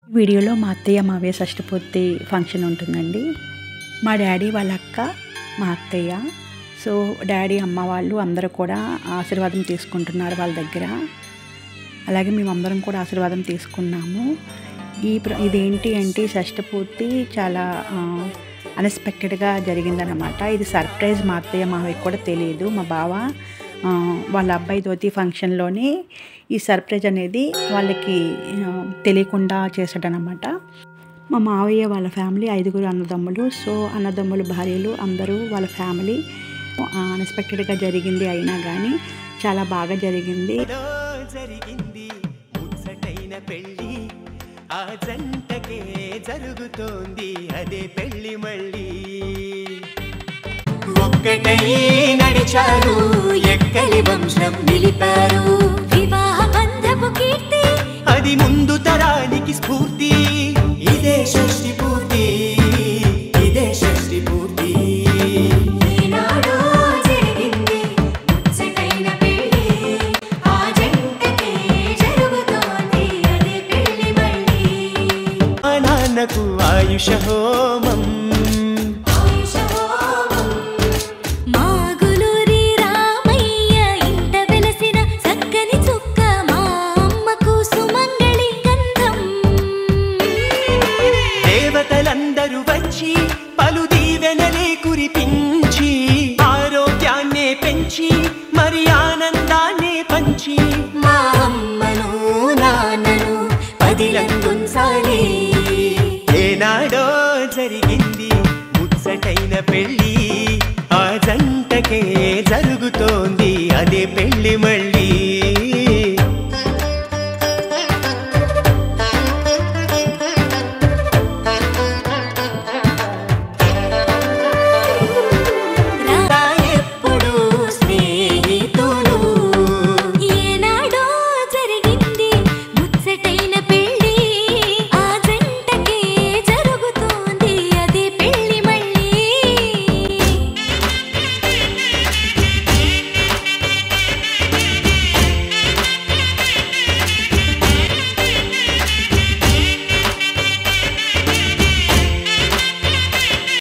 వీడియోలో మా అత్తయ్య మావయ్య షష్ఠపూర్తి ఫంక్షన్ ఉంటుందండి మా డాడీ వాళ్ళ అక్క మా అత్తయ్య సో డాడీ అమ్మ వాళ్ళు అందరూ కూడా ఆశీర్వాదం తీసుకుంటున్నారు వాళ్ళ దగ్గర అలాగే మేమందరం కూడా ఆశీర్వాదం తీసుకున్నాము ఈ ప్ర ఇదేంటి అంటే షష్ఠపూర్తి చాలా అన్ఎక్స్పెక్టెడ్గా జరిగిందనమాట ఇది సర్ప్రైజ్ మా అత్తయ్య మావయ్యకి కూడా తెలియదు మా బావ ఆ, వాళ్ళ అబ్బాయి ధోతి ఫంక్షన్లోనే ఈ సర్ప్రైజ్ అనేది వాళ్ళకి ఆ, తెలియకుండా చేశాడనమాట మా మావయ్య వాళ్ళ ఫ్యామిలీ ఐదుగురు అన్నదమ్ములు సో అన్నదమ్ములు భార్యలు అందరూ వాళ్ళ ఫ్యామిలీ అన్ఎక్స్పెక్టెడ్గా జరిగింది అయినా కానీ చాలా బాగా జరిగింది లో జరిగింది ముచ్చటైన పెళ్ళి ఆ జంటకే జరుగుతోంది అదే పెళ్లి మళ్ళీ ఒక్కటై నడిచారు ఎక్కడి వంశం నిలిపారు వివాహ బంధపు కీర్తి అది ముందు తరానికి స్ఫూర్తి ఇదే షష్టి పూర్తి ఇదే షష్టి పూర్తి ఈనాడు జరిగింది ముచ్చటైన పెళ్లి ఆ జంటకే జరుగుతోంది అదే పెళ్లి మళ్ళీ మా నాన్నకు ఆయుష హోమం ఆయుష హోమం. మాగులూరి రామయ్య ఇంట వెలసిన చక్కని చుక్క మా అమ్మకు సుమంగళి గంధం దేవతలందరూ వచ్చి పలు దీవెనలే కురిపించి ఆరోగ్యాన్నే పెంచి మరి ఆనందాన్నే పంచి మా అమ్మను నాన్నను పదిలంగుంచాలి ఏనాడో జరిగింది ముచ్చటైన పెళ్ళి ఆ జంటకే జరుగుతోంది అదే పెళ్లి మళ్ళీ